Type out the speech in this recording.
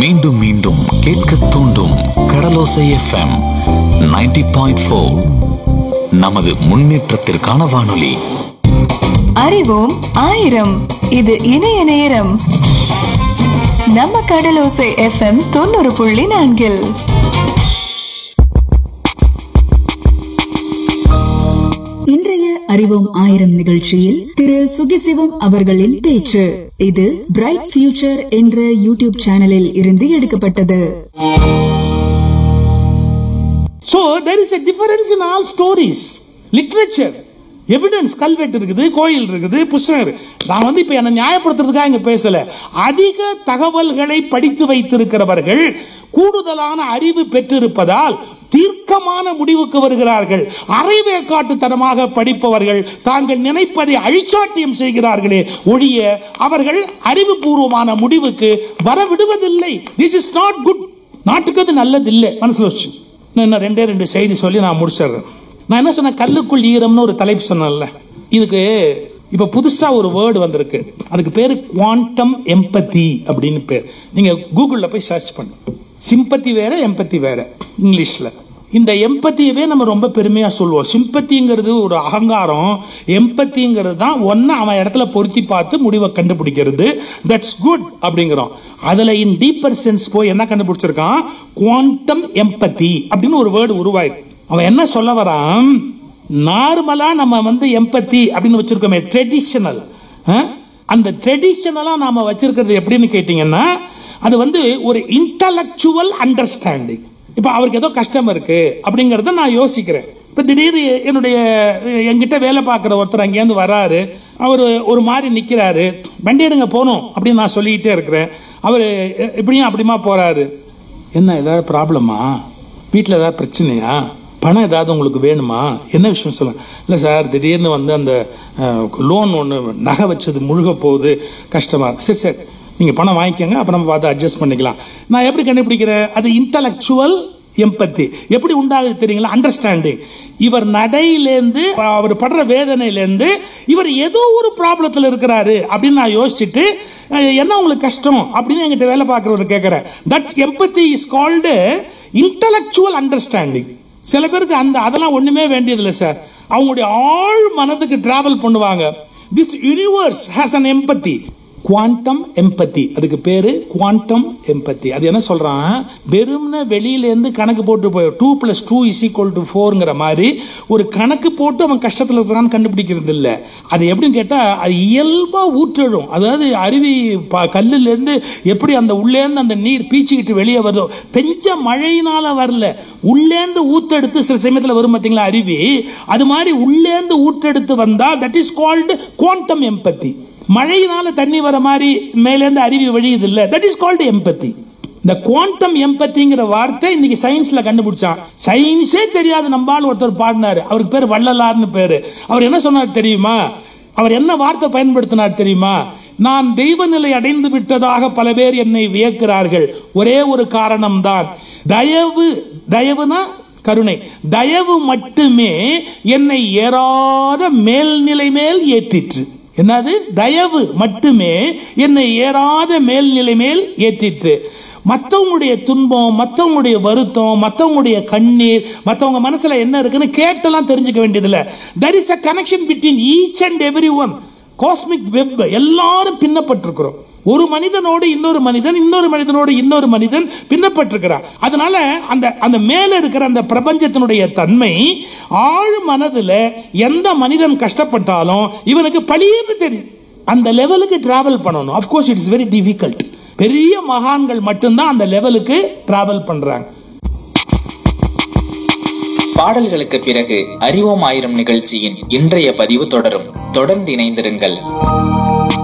மீண்டும் மீண்டும் கேட்க தூண்டும் கடலோசை எஃப்எம் 90.4 பாயிண்ட் நமது முன்னேற்றத்திற்கான வானொலி அறிவோம் ஆயிரம் இது இணைய நேரம் நம்ம கடலோசை எஃப்எம் தொண்ணூறு புள்ளி நான்கில் இன்றைய அறிவோம் ஆயிரம் நிகழ்ச்சியில் திரு சுகிசிவம் அவர்களின் பேச்சு இது பிரைட் ஃபியூச்சர் என்ற யூடியூப் சேனலில் இருந்து எடுக்கப்பட்டது so there is a difference in all stories literature evidence கல்வெட்டு இருக்குது கோயில் இருக்குது புஸ்தகம் இருக்கு நான் வந்து இப்போ என்னை நியாயப்படுத்துறதுக்காக இங்கே பேசல அதிக தகவல்களை படித்து வைத்திருக்கிறவர்கள் கூடுதலான அறிவு பெற்றிருப்பதால் தீர்க்கமான முடிவுக்கு வருகிறார்கள் அரைவேக்காட்டுத்தனமாக படிப்பவர்கள் தாங்கள் நினைப்பதை அழிச்சாட்டியம் செய்கிறார்களே ஒழிய அவர்கள் அறிவுபூர்வமான முடிவுக்கு வர விடுவதில்லை திஸ் இஸ் நாட் குட் நாட்டுக்கு அது நல்லதில்லை மனசுல வச்சு நான் இன்னும் ரெண்டே ரெண்டு செய்தி சொல்லி நான் முடிச்சிடுறேன் நான் என்ன சொன்னேன் கல்லுக்குள் ஈரம்னு ஒரு தலைப்பு சொன்னேன்ல இதுக்கு இப்போ புதுசாக ஒரு வேர்டு வந்திருக்கு அதுக்கு பேர் குவாண்டம் எம்பத்தி அப்படின்னு பேர் நீங்கள் கூகுளில் போய் சர்ச் பண்ணு சிம்பத்தி வேற எம்பத்தி வேற இங்கிலீஷில் இந்த எம்பத்தியவே நம்ம ரொம்ப பெருமையாக சொல்லுவோம் சிம்பத்திங்கிறது ஒரு அகங்காரம் எம்பத்திங்கிறது தான் ஒன்று அவன் இடத்துல பொருத்தி பார்த்து முடிவை கண்டுபிடிக்கிறது தட்ஸ் குட் அப்படிங்கிறோம் அதில் இன் டீப்பர் சென்ஸ் போய் என்ன கண்டுபிடிச்சிருக்கான் குவாண்டம் எம்பத்தி அப்படின்னு ஒரு வேர்டு உருவாயிருக்கு அவன் என்ன சொல்ல வரான் நார்மலா நம்ம வந்து எம்பத்தி அப்படின்னு வச்சிருக்கோமே ட்ரெடிஷனல் அந்த ட்ரெடிஷனலா நாம வச்சிருக்கிறது எப்படின்னு கேட்டீங்கன்னா அது வந்து ஒரு இன்டலெக்சுவல் அண்டர்ஸ்டாண்டிங் இப்போ அவருக்கு ஏதோ கஷ்டம் இருக்கு அப்படிங்கிறத நான் யோசிக்கிறேன் இப்போ திடீர்னு என்னுடைய என்கிட்ட வேலை பார்க்குற ஒருத்தர் அங்கேருந்து வராரு அவர் ஒரு மாதிரி நிற்கிறாரு வண்டி எடுங்க போகணும் அப்படின்னு நான் சொல்லிக்கிட்டே இருக்கிறேன் அவர் இப்படியும் அப்படிமா போறாரு என்ன ஏதாவது ப்ராப்ளமா வீட்டில் ஏதாவது பிரச்சனையா பணம் ஏதாவது உங்களுக்கு வேணுமா என்ன விஷயம் சொல்லுங்க இல்லை சார் திடீர்னு வந்து அந்த லோன் ஒன்று நகை வச்சது முழுக போகுது கஷ்டமா இருக்கு. சரி சரி நீங்கள் பணம் வாங்கிக்கோங்க அப்புறம் நம்ம பார்த்து அட்ஜஸ்ட் பண்ணிக்கலாம் நான் எப்படி கண்டுபிடிக்கிறேன் அது இன்டலெக்சுவல் எம்பத்தி எப்படி உண்டாகுது தெரியுங்களா அண்டர்ஸ்டாண்டிங் இவர் நடையிலேருந்து அவர் படுற வேதனையிலேருந்து இவர் ஏதோ ஒரு ப்ராப்ளத்தில் இருக்கிறாரு அப்படின்னு நான் யோசிச்சுட்டு அஹ், என்ன உங்களுக்கு கஷ்டம் அப்படின்னு என்கிட்ட வேலை பார்க்குறவர் கேட்குறேன் that empathy is called intellectual understanding சில பேருக்கு அந்த அதெல்லாம் ஒண்ணுமே வேண்டியதில்லை சார் அவங்களுடைய ஆழ் மனதுக்கு டிராவல் பண்ணுவாங்க this universe has an empathy quantum empathy அதுக்கு பேரு குவாண்டம் எம்பத்தி அது என்ன சொல்றான் வெறும்ன வெளியில இருந்து கணக்கு போட்டு போய் two plus two is equal to ஃபோருங்கிற மாதிரி ஒரு கணக்கு போட்டு அவன் கஷ்டத்தில் இருக்கிறான்னு கண்டுபிடிக்கிறது இல்லை அது எப்படின்னு கேட்டா அது இயல்பா ஊற்றெழும் அதாவது அருவி ப- கல்லுல இருந்து எப்படி அந்த உள்ளேந்து அந்த நீர் பீச்சிக்கிட்டு வெளியே வருதோ பெஞ்ச மழையினால வரல உள்ளேந்து ஊத்தெடுத்து சில சமயத்தில் வரும் பார்த்தீங்களா அருவி அது மாதிரி உள்ளேந்து ஊற்றெடுத்து வந்தா that is called quantum empathy மழையினால தண்ணி வர மாதிரி மேலேருந்து அருவி வழியுது இல்ல தட் இஸ் கால்டு எம்பத்தி இந்த குவாண்டம் எம்பத்திங்கிற வார்த்தை இன்னைக்கு சயின்ஸ்ல கண்டுபிடிச்சான் சயின்ஸே தெரியாது நம்பால் ஒருத்தர் பாடினாரு அவருக்கு பேர் வள்ளலார்னு பேரு அவர் என்ன சொன்னார் தெரியுமா அவர் என்ன வார்த்தை பயன்படுத்தினார் தெரியுமா நான் தெய்வ நிலை அடைந்து விட்டதாக பல பேர் என்னை வியக்கிறார்கள் ஒரே ஒரு காரணம்தான் தயவு தயவுனா கருணை தயவு மட்டுமே என்னை ஏறாத மேல்நிலை மேல் ஏற்றிற்று என்னது தயவு மட்டுமே என்னை ஏறாத மேல்நிலை மேல் ஏற்றிற்று மற்றவங்களுடைய துன்பம் மற்றவங்களுடைய வருத்தம் மற்றவங்களுடைய கண்ணீர் மற்றவங்க மனசுல என்ன இருக்குன்னு கேட்டெல்லாம் தெரிஞ்சுக்க வேண்டியதில்லை there is a connection between each and every one cosmic web எல்லாரும் பின்னப்பட்டிருக்கிறோம் ஒரு மனிதனோடு இன்னொரு மனிதன் இன்னொரு மனிதனோடு இன்னொரு மனிதன் பின்னப்பட்டிருக்கிறான் அதனால அந்த அந்த மேல இருக்கிற அந்த பிரபஞ்சத்தினுடைய தன்மை ஆழ் மனதுல எந்த மனிதன் கஷ்டப்பட்டாலும் இவனுக்கு பழியன்னு தெரியும் அந்த லெவலுக்கு டிராவல் பண்ணணும் அஃப்கோர்ஸ் இட்ஸ் வெரி டிஃபிகல்ட் பெரிய மகான்கள் மட்டும்தான் அந்த லெவலுக்கு டிராவல் பண்றாங்க பாடல்களுக்கு பிறகு அறிவோம் ஆயிரம் நிகழ்ச்சியின் இன்றைய பதிவு தொடரும் தொடர்ந்து இணைந்திருங்கள்